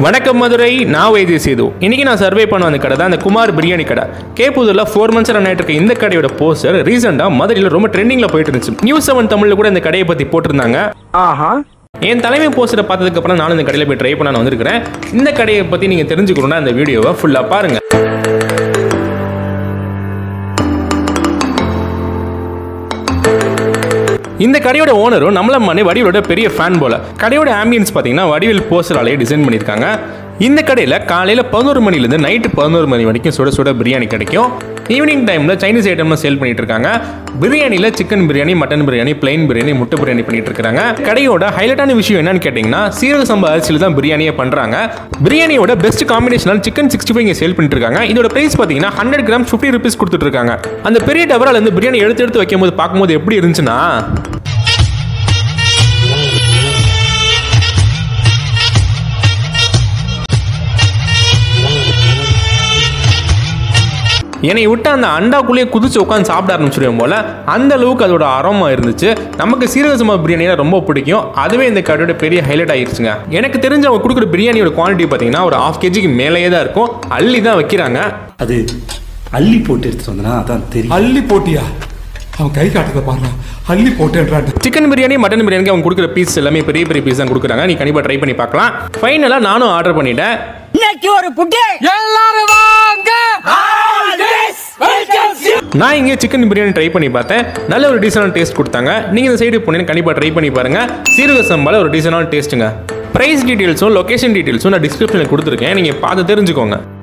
வணக்கம் மதுரை நான் வைத்திய சேது இன்னைக்கு நான் சர்வே பண்ண வந்த கடை தான் அந்த குமார் பிரியாணி கடை கேப்புதூர்ல ஃபோர் மந்த்ஸ் ரன் ஆயிட்டு இருக்க இந்த கடையோட போஸ்டர் ரீசெண்டாக மதுரையில் ரொம்ப ட்ரெண்டிங்ல போயிட்டு இருந்துச்சு நியூஸ் செவன் தமிழ்ல கூட இந்த கடையை பத்தி போட்டிருந்தாங்க ஆஹா என் தலைமை போஸ்டரை பார்த்ததுக்கு அப்புறம் நானும் இந்த கடையில் போய் ட்ரை பண்ண வந்திருக்கிறேன் இந்த கடையை பத்தி நீங்க தெரிஞ்சுக்கணும்னா இந்த வீடியோவை ஃபுல்லா பாருங்க இந்த கடையோட ஓனரும் நம்மள மணி வடிவலோட பெரிய ஃபேன் போல கடையோட ஆம்பியன்ஸ் பார்த்தீங்கன்னா வடிவில் போஸ்டராலே டிசைன் பண்ணியிருக்காங்க இந்த கடையில் காலையில் பதினோரு மணிலேருந்து நைட்டு பதினோரு மணி வரைக்கும் சுட சுட பிரியாணி கிடைக்கும் ஈவினிங் டைமில் சைனீஸ் ஐட்டம்லாம் சேல் பண்ணிட்டு இருக்காங்க பிரியாணியில் chicken biryani mutton biryani plain biryani முட்டை பிரியாணி பண்ணிட்டு இருக்காங்க கடையோட ஹைலைட்டான விஷயம் என்னன்னு கேட்டிங்கன்னா சீரக சம்பா அரிசியில் தான் பிரியாணியே பண்ணுறாங்க பிரியாணியோட பெஸ்ட் காம்பினேஷனால் சிக்கன் சிக்ஸ்டி ஃபைவ் சேல் பண்ணிட்டு இருக்காங்க இதோட பிரைஸ் பார்த்தீங்கன்னா ஹண்ட்ரட் கிராம் ஃபிஃப்டி ருபீஸ் கொடுத்துட்டு இருக்காங்க அந்த பெரிய டவரால் இருந்து பிரியாணி எடுத்து எடுத்து வைக்கும்போது பார்க்கும்போது எப்படி இருந்துச்சுன்னா என்னை விட்டு அந்த அண்டாக்குள்ளேயே குதிச்சு உட்காந்து சாப்பிட ஆரம்பிச்சிருவோம் போல அந்த அளவுக்கு அதோட அரோமா இருந்துச்சு நமக்கு சீரக சம்பா பிரியாணினா ரொம்ப பிடிக்கும் அதுவே இந்த கடையோட பெரிய ஹைலைட் ஆயிருச்சுங்க எனக்கு தெரிஞ்ச அவங்க கொடுக்குற பிரியாணியோட குவாலிட்டி பார்த்தீங்கன்னா ஒரு ஹாஃப் கேஜிக்கு மேலேயே தான் இருக்கும் அள்ளி தான் வைக்கிறாங்க அது அள்ளி போட்டு எடுத்துட்டு வந்தனா அதான் தெரியும் அள்ளி போட்டியா அவன் கை காட்டுறத பாருங்க அள்ளி போட்டேன்றான் சிக்கன் பிரியாணி மட்டன் பிரியாணிக்கு அவங்க கொடுக்குற பீஸ் எல்லாமே பெரிய பெரிய பீஸ் தான் கொடுக்குறாங்க நீ கண்டிப்பாக ட்ரை பண்ணி பார்க்கலாம் ஃபைனலாக நானும் ஆர்டர் பண்ணிட்டேன் இன்னைக்கு ஒரு புட்டி எல்லாரும் வாங்க நான் இங்கே சிக்கன் பிரியாணி ட்ரை பண்ணி பார்த்தேன் நல்ல ஒரு டீசனான டேஸ்ட் கொடுத்தாங்க நீங்கள் இந்த சைடு போனீங்கன்னா கண்டிப்பாக ட்ரை பண்ணி பாருங்க சீரக சம்பால ஒரு டீசனான டேஸ்ட்டுங்க ப்ரைஸ் டீட்டெயில்ஸும் லொகேஷன் டீட்டெயில்ஸும் நான் டிஸ்கிரிப்ஷனில் கொடுத்துருக்கேன் நீங்கள் பார்த்து தெரிஞ்சுக்கோங்க